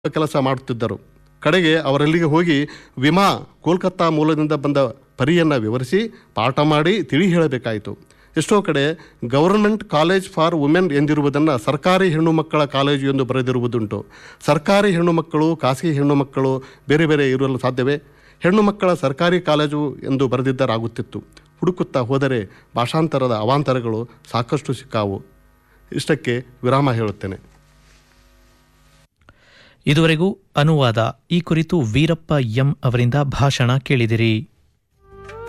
ಕೆಲಸ ಮಾಡುತ್ತಿದ್ದರು ಕಡೆಗೆ ಅವರಲ್ಲಿಗೆ ಹೋಗಿ ವಿಮಾ ಕೋಲ್ಕತ್ತಾ ಮೂಲದಿಂದ ಬಂದ ಪರಿಯನ್ನು ವಿವರಿಸಿ ಪಾಠ ಮಾಡಿ ತಿಳಿ ಹೇಳಬೇಕಾಯಿತು ಎಷ್ಟೋ ಕಡೆ ಗವರ್ಮೆಂಟ್ ಕಾಲೇಜ್ ಫಾರ್ ವುಮೆನ್ ಎಂದಿರುವುದನ್ನು ಸರ್ಕಾರಿ ಹೆಣ್ಣು ಮಕ್ಕಳ ಕಾಲೇಜು ಎಂದು ಬರೆದಿರುವುದುಂಟು ಸರ್ಕಾರಿ ಹೆಣ್ಣು ಮಕ್ಕಳು ಖಾಸಗಿ ಹೆಣ್ಣು ಮಕ್ಕಳು ಬೇರೆ ಬೇರೆ ಇರಲು ಸಾಧ್ಯವೇ ಹೆಣ್ಣು ಮಕ್ಕಳ ಸರ್ಕಾರಿ ಕಾಲೇಜು ಎಂದು ಬರೆದಿದ್ದರಾಗುತ್ತಿತ್ತು ಹುಡುಕುತ್ತಾ ಹೋದರೆ ಭಾಷಾಂತರದ ಅವಾಂತರಗಳು ಸಾಕಷ್ಟು ಸಿಕ್ಕಾವು ಇಷ್ಟಕ್ಕೆ ವಿರಾಮ ಹೇಳುತ್ತೇನೆ ಇದುವರೆಗೂ ಅನುವಾದ ಈ ಕುರಿತು ವೀರಪ್ಪ ಎಂ ಅವರಿಂದ ಭಾಷಣ ಕೇಳಿದಿರಿ